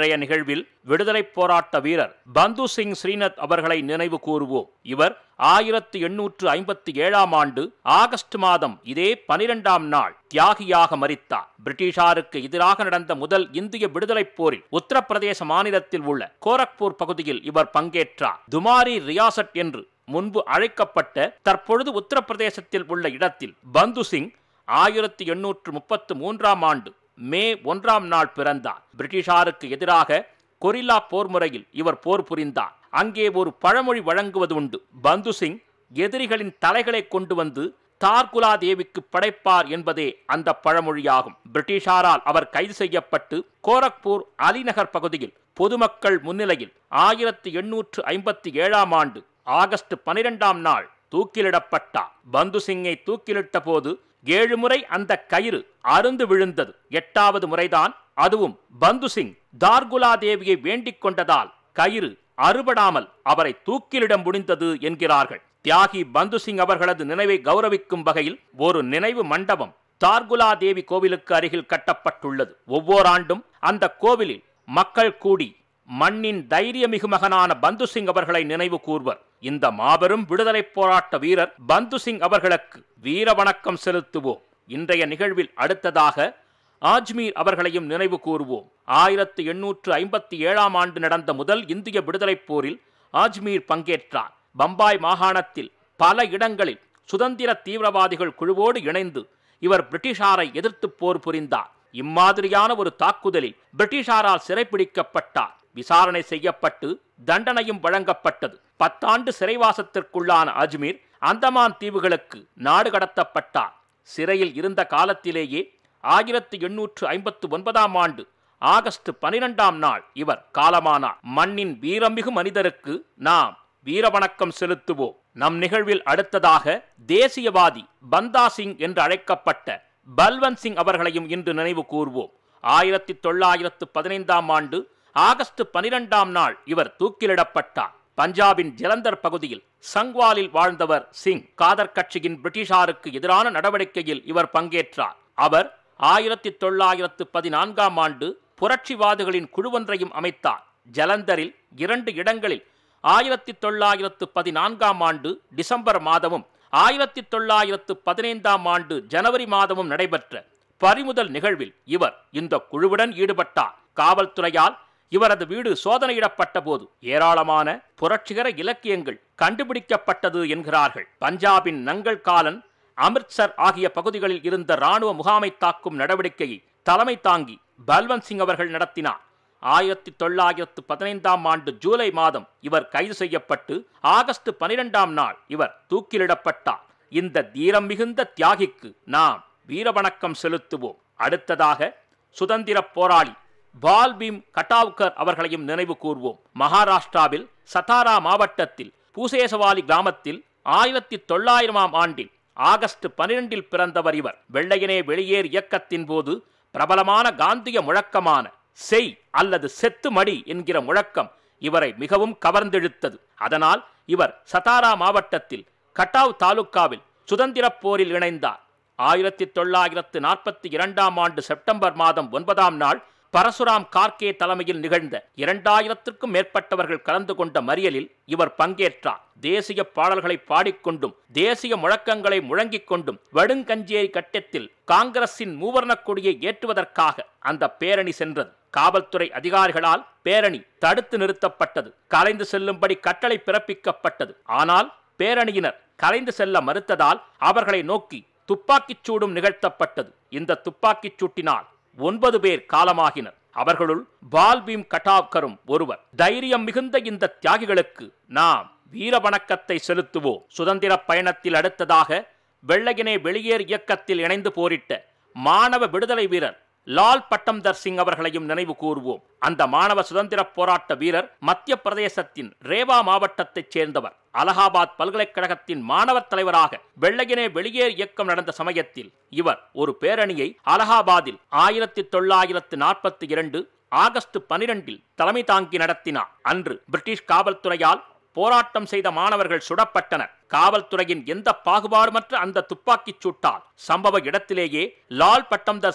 இன்றைய நிகழ்வில் விடுதலைப் போராட்ட வீரர் பந்து சிங் ஸ்ரீநத் அவர்களை நினைவு கூறுவோம் இவர் ஆயிரத்து எண்ணூற்று ஐம்பத்தி ஏழாம் ஆண்டு ஆகஸ்ட் மாதம் இதே பனிரெண்டாம் நாள் தியாகியாக மரித்தார் பிரிட்டிஷாருக்கு எதிராக நடந்த முதல் இந்திய விடுதலைப் போரில் உத்தரப்பிரதேச மாநிலத்தில் உள்ள கோரக்பூர் பகுதியில் இவர் பங்கேற்றார் துமாரி ரியாசட் என்று முன்பு அழைக்கப்பட்ட தற்பொழுது உத்தரப்பிரதேசத்தில் உள்ள இடத்தில் பந்து சிங் ஆயிரத்தி எண்ணூற்று முப்பத்து மூன்றாம் ஆண்டு மே ஒன்றாம் நாள் பிறந்தார் பிரிட்டிஷாருக்கு எதிராக கொரில்லா போர் முறையில் இவர் போர் புரிந்தார் அங்கே ஒரு பழமொழி வழங்குவது உண்டு பந்து சிங் எதிரிகளின் தலைகளை கொண்டு வந்து தார்குலா தேவிக்கு படைப்பார் என்பதே அந்த பழமொழியாகும் பிரிட்டிஷாரால் அவர் கைது செய்யப்பட்டு கோரக்பூர் அலிநகர் பகுதியில் பொதுமக்கள் முன்னிலையில் ஆயிரத்தி எண்ணூற்று ஐம்பத்தி ஏழாம் ஆண்டு ஆகஸ்ட் பனிரெண்டாம் நாள் தூக்கிலிடப்பட்டார் பந்து சிங்கை தூக்கிலிட்ட போது ஏழு முறை அந்த கயிறு அருந்து விழுந்தது எட்டாவது முறைதான் அதுவும் பந்து சிங் தார்குலா தேவியை வேண்டிக் கொண்டதால் கயிறு அறுபடாமல் அவரை தூக்கிலிட முடிந்தது என்கிறார்கள் தியாகி பந்து சிங் அவர்களது நினைவை கௌரவிக்கும் வகையில் ஒரு நினைவு மண்டபம் தார்குலா தேவி கோவிலுக்கு அருகில் கட்டப்பட்டுள்ளது ஒவ்வொரு ஆண்டும் அந்த கோவிலில் மக்கள் கூடி மண்ணின் தைரியமிகு மகனான பந்து சிங் அவர்களை நினைவு கூர்வர் இந்த மாபெரும் விடுதலைப் போராட்ட வீரர் பந்து சிங் அவர்களுக்கு வீர வணக்கம் செலுத்துவோம் இன்றைய நிகழ்வில் அடுத்ததாக ஆஜ்மீர் அவர்களையும் நினைவு கூறுவோம் ஆயிரத்து எண்ணூற்று ஐம்பத்தி ஏழாம் ஆண்டு நடந்த முதல் இந்திய விடுதலைப் போரில் ஆஜ்மீர் பங்கேற்றார் பம்பாய் மாகாணத்தில் பல இடங்களில் சுதந்திர தீவிரவாதிகள் குழுவோடு இணைந்து இவர் பிரிட்டிஷாரை எதிர்த்து போர் புரிந்தார் இம்மாதிரியான ஒரு தாக்குதலில் பிரிட்டிஷாரால் சிறைப்பிடிக்கப்பட்டார் விசாரணை செய்யப்பட்டு தண்டனையும் வழங்கப்பட்டது பத்தாண்டு சிறைவாசத்திற்குள்ளான அஜ்மீர் அந்தமான் தீவுகளுக்கு நாடு கடத்தப்பட்டார் சிறையில் இருந்த காலத்திலேயே ஆயிரத்தி எண்ணூற்று ஐம்பத்து ஒன்பதாம் ஆண்டு ஆகஸ்ட் பனிரெண்டாம் நாள் இவர் காலமானார் மண்ணின் வீரமிகு மனிதருக்கு நாம் வீரவணக்கம் செலுத்துவோம் நம் நிகழ்வில் அடுத்ததாக தேசியவாதி பந்தா சிங் என்று அழைக்கப்பட்ட பல்வந்த் சிங் அவர்களையும் இன்று நினைவு கூர்வோம் ஆயிரத்தி தொள்ளாயிரத்து பதினைந்தாம் ஆண்டு ஆகஸ்ட் பனிரெண்டாம் நாள் இவர் தூக்கிலிடப்பட்டார் பஞ்சாபின் ஜலந்தர் பகுதியில் சங்வாலில் வாழ்ந்தவர் சிங் காதர் கட்சியின் பிரிட்டிஷாருக்கு எதிரான நடவடிக்கையில் இவர் பங்கேற்றார் அவர் ஆயிரத்தி தொள்ளாயிரத்து பதினான்காம் ஆண்டு புரட்சிவாதிகளின் குழுவொன்றையும் அமைத்தார் ஜலந்தரில் இரண்டு இடங்களில் ஆயிரத்தி தொள்ளாயிரத்து பதினான்காம் ஆண்டு டிசம்பர் மாதமும் ஆயிரத்தி தொள்ளாயிரத்து பதினைந்தாம் ஆண்டு ஜனவரி மாதமும் நடைபெற்ற பறிமுதல் நிகழ்வில் இவர் இந்த குழுவுடன் ஈடுபட்டார் காவல்துறையால் இவரது வீடு சோதனையிடப்பட்ட போது ஏராளமான புரட்சிகர இலக்கியங்கள் கண்டுபிடிக்கப்பட்டது என்கிறார்கள் பஞ்சாபின் நங்கள் காலன் அமிர்த்சர் ஆகிய பகுதிகளில் இருந்த ராணுவ முகாமை தாக்கும் நடவடிக்கையை தலைமை தாங்கி பல்வந்த் சிங் அவர்கள் நடத்தினார் ஆயிரத்தி தொள்ளாயிரத்து பதினைந்தாம் ஆண்டு ஜூலை மாதம் இவர் கைது செய்யப்பட்டு ஆகஸ்ட் பனிரெண்டாம் நாள் இவர் தூக்கிலிடப்பட்டார் இந்த தீரம் மிகுந்த தியாகிக்கு நாம் வீரவணக்கம் செலுத்துவோம் அடுத்ததாக சுதந்திர போராளி பால்பீம் கட்டாவ்கர் அவர்களையும் நினைவு கூர்வோம் மகாராஷ்டிராவில் சதாரா மாவட்டத்தில் பூசேசவாலி கிராமத்தில் ஆயிரத்தி தொள்ளாயிரமாம் ஆண்டில் ஆகஸ்ட் பனிரெண்டில் பிறந்தவர் இவர் வெள்ளையனே வெளியேறு இயக்கத்தின் போது பிரபலமான காந்திய முழக்கமான செய் அல்லது செத்து மடி என்கிற முழக்கம் இவரை மிகவும் கவர்ந்தெழுத்தது அதனால் இவர் சதாரா மாவட்டத்தில் கட்டாவ் தாலுக்காவில் சுதந்திரப் போரில் இணைந்தார் ஆயிரத்தி தொள்ளாயிரத்து நாற்பத்தி இரண்டாம் ஆண்டு செப்டம்பர் மாதம் ஒன்பதாம் நாள் பரசுராம் கார்கே தலைமையில் நிகழ்ந்த இரண்டாயிரத்திற்கும் மேற்பட்டவர்கள் கலந்து கொண்ட மறியலில் இவர் பங்கேற்றார் தேசிய பாடல்களை பாடிக்கொண்டும் தேசிய முழக்கங்களை முழங்கிக் கொண்டும் வடுங்கஞ்சேரி கட்டத்தில் காங்கிரசின் மூவர்ணக் கொடியை ஏற்றுவதற்காக அந்த பேரணி சென்றது காவல்துறை அதிகாரிகளால் பேரணி தடுத்து நிறுத்தப்பட்டது கலைந்து செல்லும்படி கட்டளை பிறப்பிக்கப்பட்டது ஆனால் பேரணியினர் கலைந்து செல்ல மறுத்ததால் அவர்களை நோக்கி துப்பாக்கிச் சூடும் நிகழ்த்தப்பட்டது இந்த துப்பாக்கிச் சூட்டினால் ஒன்பது பேர் காலமாகினர் அவர்களுள் பால்பீம் கட்டாவ்கரும் ஒருவர் தைரியம் மிகுந்த இந்த தியாகிகளுக்கு நாம் வீர வணக்கத்தை செலுத்துவோம் சுதந்திர பயணத்தில் அடுத்ததாக வெள்ளையனே வெளியேறு இயக்கத்தில் இணைந்து போரிட்ட மாணவ விடுதலை வீரர் லால் பட்டம்தர் சிங் அவர்களையும் நினைவு கூறுவோம் அந்த மாணவ சுதந்திர போராட்ட வீரர் மத்திய பிரதேசத்தின் ரேவா மாவட்டத்தைச் சேர்ந்தவர் அலகாபாத் பல்கலைக்கழகத்தின் மாணவர் தலைவராக வெள்ளையனே வெளியேறு இயக்கம் நடந்த சமயத்தில் இவர் ஒரு பேரணியை அலகாபாத்தில் ஆயிரத்தி தொள்ளாயிரத்து நாற்பத்தி இரண்டு ஆகஸ்ட் பனிரெண்டில் தலைமை தாங்கி நடத்தினார் அன்று பிரிட்டிஷ் காவல்துறையால் போராட்டம் செய்த மாணவர்கள் சுடப்பட்டனர் காவல்துறையின் எந்த பாகுபாடுமற்ற அந்த துப்பாக்கிச் சூட்டால் சம்பவ இடத்திலேயே லால் பட்டம்தர் சிங்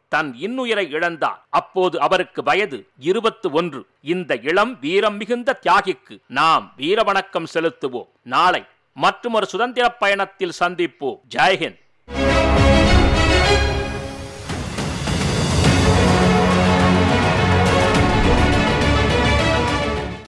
தன் இன்னுயிரை இழந்தார் அப்போது அவருக்கு வயது இருபத்து ஒன்று இந்த இளம் வீரம் மிகுந்த தியாகிக்கு நாம் வீரவணக்கம் செலுத்துவோம் நாளை மற்றொரு சுதந்திர பயணத்தில் சந்திப்போம் ஜெய்ஹிந்த்